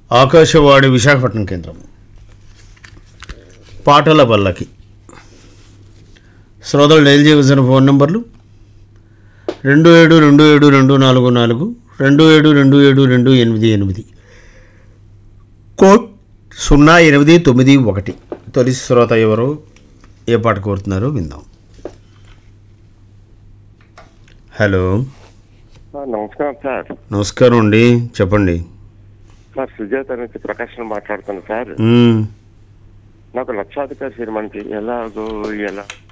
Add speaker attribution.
Speaker 1: ఆకాశవాణి విశాఖపట్నం కేంద్రం పాటల బల్లకి శ్రోతలు డైల్ చేయవలసిన ఫోన్ నంబర్లు రెండు ఏడు రెండు ఏడు రెండు నాలుగు నాలుగు రెండు ఏడు రెండు ఏడు రెండు ఎనిమిది ఎనిమిది కోడ్ సున్నా ఎనిమిది తొమ్మిది ఒకటి తొలి శ్రోత ఎవరు ఏ పాట కోరుతున్నారో విందాం హలో
Speaker 2: ఆ, నమస్కారం సార్
Speaker 1: నమస్కారం అండి చెప్పండి
Speaker 2: సార్ సుజాత నుంచి ప్రకాశం మాట్లాడుతున్నాను సార్
Speaker 1: మ్మ్.
Speaker 2: నాకు లక్షాధికారి సినిమాకి ఎలాగో ఎలా